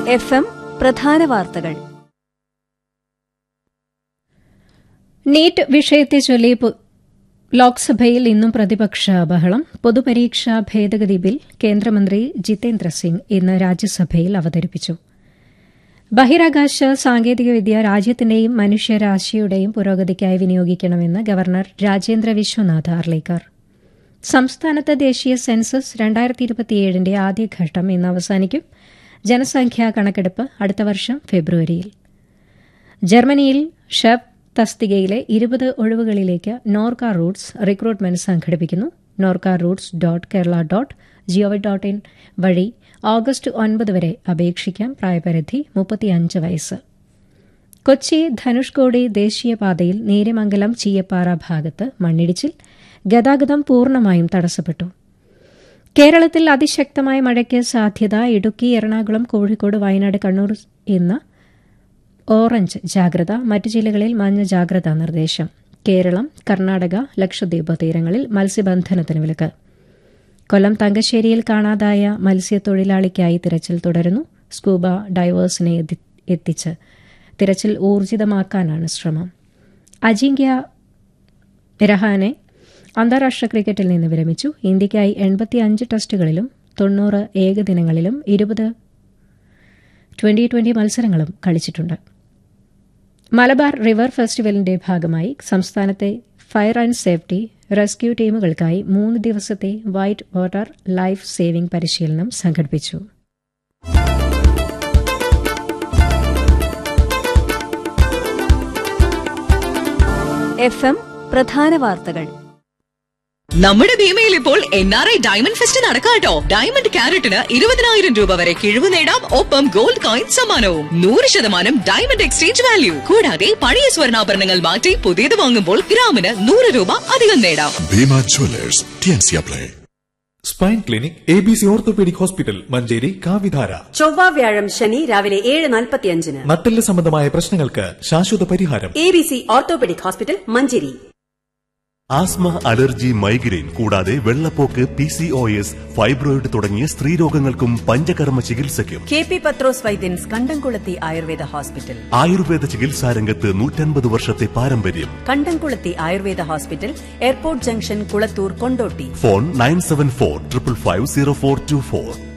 F M പ്രധാന വാർത്തകൾ NEET വിഷയത്തെ ചൊല്ലി പു- ലോക്സഭയിൽ ഇന്നും പ്രതിപക്ഷ ബഹളം പൊതുപരീക്ഷാ ഭേദഗതി ബിൽ കേന്ദ്രമന്ത്രി ജിതേന്ദ്ര സിംഗ് ഇന്ന് രാജ്യസഭയിൽ അവതരിപ്പിച്ചു ബഹിരാകാശ സാങ്കേതികവിദ്യ രാജ്യത്തിന്റെയും മനുഷ്യരാശിയുടെയും പുരോഗതിക്കായി വിനിയോഗിക്കണമെന്ന് ഗവർണർ രാജേന്ദ്ര വിശ്വനാഥ് അർലേക്കർ സംസ്ഥാനത്ത് ദേശീയ സെൻസസ് രണ്ടായിരത്തി ഇരുപത്തിയേഴിന്റെ ആദ്യഘട്ടം ഇന്ന് അവസാനിക്കും ജനസംഖ്യാ കണക്കെടുപ്പ് അടുത്ത വർഷം ഫെബ്രുവരിയിൽ ജർമ്മനിയിൽ ഷെഫ് തസ്തികയിലെ ഇരുപത് ഒഴിവുകളിലേക്ക് നോർക്ക റൂട്ട്സ് റിക്രൂട്ട്മെന്റ് സംഘടിപ്പിക്കുന്നു Norka roots dot Kerala dot gov dot in വഴി ഓഗസ്റ്റ് ഒൻപത് വരെ അപേക്ഷിക്കാം പ്രായപരിധി മുപ്പത്തിയഞ്ച് വയസ്സ് കൊച്ചി ധനുഷ്കോടി ദേശീയപാതയിൽ നേര്യമംഗലം ചീയപ്പാറ ഭാഗത്ത് മണ്ണിടിച്ചിൽ ഗതാഗതം പൂർണ്ണമായും തടസ്സപ്പെട്ടു കേരളത്തിൽ അതിശക്തമായ മഴയ്ക്ക് സാധ്യത ഇടുക്കി എറണാകുളം കോഴിക്കോട് വയനാട് കണ്ണൂർ ഇന്ന് ഓറഞ്ച് ജാഗ്രത മറ്റ് ജില്ലകളിൽ മഞ്ഞ ജാഗ്രതാ നിർദ്ദേശം കേരളം കർണാടക ലക്ഷദ്വീപ് തീരങ്ങളിൽ മത്സ്യബന്ധനത്തിന് വിലക്ക് കൊല്ലം തങ്കശ്ശേരിയിൽ കാണാതായ മത്സ്യത്തൊഴിലാളിക്കായി തിരച്ചിൽ തുടരുന്നു സ്കൂബ ഡൈവേഴ്സിനെ എത്തി- എത്തിച്ച് തിരച്ചിൽ ഊർജിതമാക്കാനാണ് ശ്രമം അജിങ്ക്യ രഹാനെ അന്താരാഷ്ട്ര ക്രിക്കറ്റിൽ നിന്ന് വിരമിച്ചു ഇന്ത്യയ്ക്കായി എൺപത്തിയഞ്ച് ടെസ്റ്റുകളിലും തൊണ്ണൂറ് ഏകദിനങ്ങളിലും ഇരുപത് ട്വന്റി ട്വന്റി മത്സരങ്ങളും കളിച്ചിട്ടുണ്ട് മലബാർ റിവർ ഫെസ്റ്റിവലിന്റെ ഭാഗമായി സംസ്ഥാനത്തെ ഫയർ ആൻഡ് സേഫ്റ്റി റെസ്ക്യൂ ടീമുകൾക്കായി മൂന്ന് ദിവസത്തെ വൈറ്റ് വാട്ടർ ലൈഫ് സേവിംഗ് പരിശീലനം സംഘടിപ്പിച്ചു എഫ് എം പ്രധാന വാർത്തകൾ നമ്മുടെ ഭീമയിൽ ഇപ്പോൾ N R I diamond fest നടക്കാട്ടോ ഡയമണ്ട് ക്യാരറ്റിന് ഇരുപതിനായിരം രൂപ വരെ കിഴിവ് നേടാം ഒപ്പം ഗോൾഡ് കോയിൻ സമ്മാനവും നൂറ് ശതമാനം ഡയമണ്ട് എക്സ്ചേഞ്ച് വാല്യൂ കൂടാതെ പഴയ സ്വർണ്ണാഭരണങ്ങൾ മാറ്റി പുതിയത് വാങ്ങുമ്പോൾ ഗ്രാമിന് നൂറ് രൂപ അധികം നേടാം Bima Jewelers, TNC Play. Spine clinic A B C orthopaedic hospital Manjeri Kavidhara ചൊവ്വ വ്യാഴം ശനി രാവിലെ ഏഴ് നാൽപ്പത്തിയഞ്ചിന് നട്ടെല്ല് സംബന്ധമായ പ്രശ്നങ്ങൾക്ക് ശാശ്വത പരിഹാരം A B C orthopaedic hospital Manjeri asthma allergy migraine കൂടാതെ വെള്ളപ്പോക്ക് P C O S fibroid തുടങ്ങിയ സ്ത്രീരോഗങ്ങൾക്കും പഞ്ചകർമ്മ ചികിത്സയ്ക്കും കെ പി പത്രോസ് വൈദ്യൻസ് കണ്ടംകുളത്തി ആയുർവേദ ഹോസ്പിറ്റൽ ആയുർവേദ ചികിത്സാ രംഗത്ത് നൂറ്റൻപത് വർഷത്തെ പാരമ്പര്യം Kandamkulathi Ayurveda hospital airport junction Kulathur Kondotty phone nine seven four triple five zero four two four